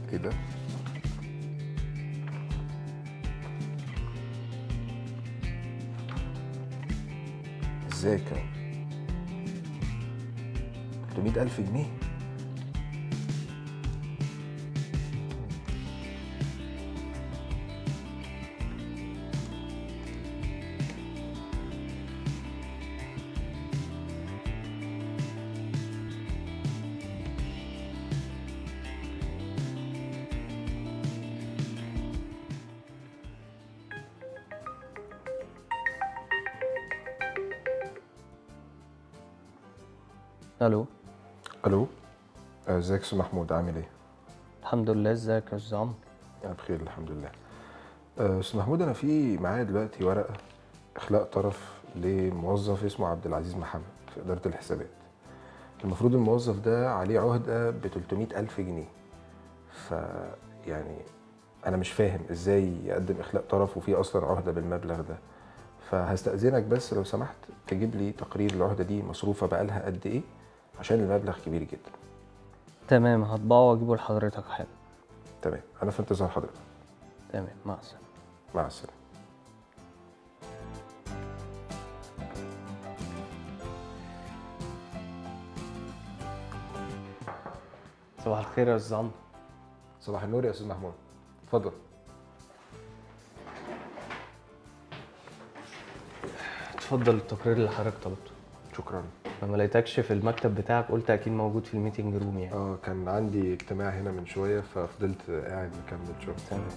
ايه ده ازاي كام 300 ألف جنيه الو الو آه، ازيك يا استاذ محمود عامل ايه؟ الحمد لله ازيك يا استاذ عمرو انا بخير الحمد لله آه، استاذ محمود انا في معايا دلوقتي ورقه اخلاء طرف لموظف اسمه عبد العزيز محمد في اداره الحسابات المفروض الموظف ده عليه عهده ب 300 الف جنيه ف يعني انا مش فاهم ازاي يقدم اخلاء طرف وفي اصلا عهده بالمبلغ ده فهستأذنك بس لو سمحت تجيب لي تقرير العهده دي مصروفه بقالها قد ايه عشان المبلغ كبير جدا تمام هطبعه واجيبه لحضرتك حالا تمام انا في انتظار حضرتك تمام مع السلامه مع السلامه صباح الخير يا استاذ عمرو صباح النور يا استاذ محمود اتفضل اتفضل التقرير اللي حضرتك طلبته شكرا لما لقيتكش في المكتب بتاعك قلت اكيد موجود في الميتنج روم يعني اه كان عندي اجتماع هنا من شويه ففضلت قاعد مكمل شغل تمام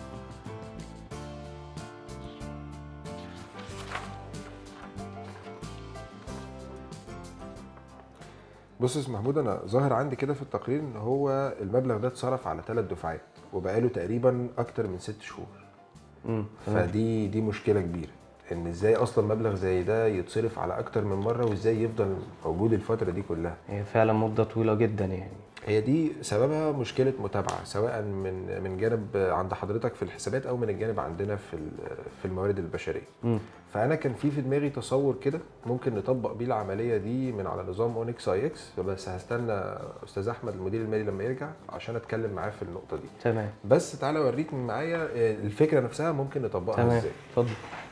بص يا استاذ محمود انا ظاهر عندي كده في التقرير ان هو المبلغ ده اتصرف على ثلاث دفعات وبقاله تقريبا اكتر من ست شهور امم تمام فدي دي مشكله كبيره ان ازاي اصلا مبلغ زي ده يتصرف على اكتر من مره وازاي يفضل موجود الفتره دي كلها هي فعلا مده طويله جدا يعني هي دي سببها مشكله متابعه سواء من من جانب عند حضرتك في الحسابات او من الجانب عندنا في ال- في الموارد البشريه امم فانا كان في في دماغي تصور كده ممكن نطبق بيه العمليه دي من على نظام اونكس اي اكس بس هستنى استاذ احمد المدير المالي لما يرجع عشان اتكلم معاه في النقطه دي تمام بس تعالى اوريك من معايا آه، الفكره نفسها ممكن نطبقها تمام ازاي اتفضل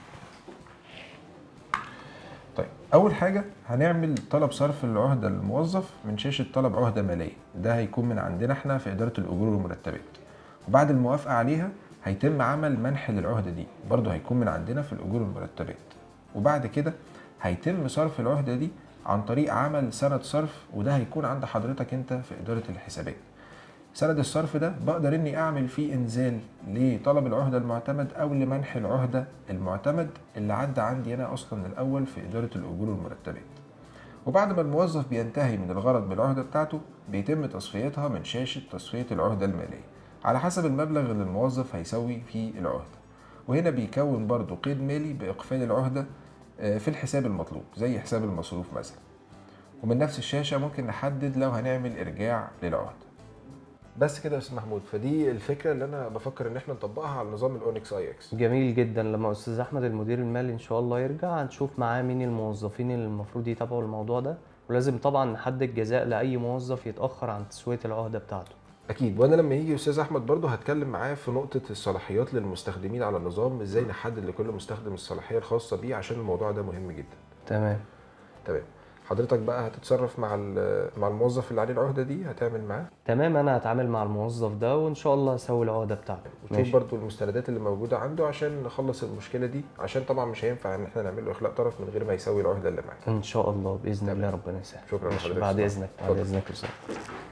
طيب اول حاجه هنعمل طلب صرف العهده للموظف من شاشه طلب عهده ماليه ده هيكون من عندنا احنا في اداره الاجور والمرتبات وبعد الموافقه عليها هيتم عمل منح للعهده دي برضه هيكون من عندنا في الاجور والمرتبات وبعد كده هيتم صرف العهده دي عن طريق عمل سند صرف وده هيكون عند حضرتك انت في اداره الحسابات سند الصرف ده بقدر اني اعمل فيه انزال لطلب العهده المعتمد او لمنح العهده المعتمد اللي عدى عندي انا اصلا الاول في اداره الاجور والمرتبات وبعد ما الموظف بينتهي من الغرض بالعهده بتاعته بيتم تصفيتها من شاشه تصفيه العهده الماليه على حسب المبلغ اللي الموظف هيسوي فيه العهده وهنا بيكون برضو قيد مالي باقفال العهده آه، في الحساب المطلوب زي حساب المصروف مثلا ومن نفس الشاشه ممكن نحدد لو هنعمل ارجاع للعهده بس كده يا استاذ محمود فدي الفكره اللي انا بفكر ان احنا نطبقها على نظام الاونكس اي اكس جميل جدا لما استاذ احمد المدير المالي ان شاء الله يرجع هنشوف معاه مين الموظفين اللي المفروض يتابعوا الموضوع ده ولازم طبعا نحدد جزاء لاي موظف يتاخر عن تسويه العهده بتاعته اكيد وانا لما يجي استاذ احمد برضه هتكلم معاه في نقطه الصلاحيات للمستخدمين على النظام ازاي نحدد لكل مستخدم الصلاحيه الخاصه بيه عشان الموضوع ده مهم جدا تمام تمام حضرتك بقى هتتصرف مع ال- مع الموظف اللي عليه العهده دي هتعمل معاه تمام انا هتعامل مع الموظف ده وان شاء الله اسوي العقده بتاعته وتشوف برضو المستندات اللي موجوده عنده عشان نخلص المشكله دي عشان طبعا مش هينفع ان احنا نعمل له اخلاء طرف من غير ما يسوي العهده اللي معاه ان شاء الله باذن الله ربنا يسهل شكرا ماشي، لحضرتك. بعد اذنك بعد اتفضل. اذنك يا استاذ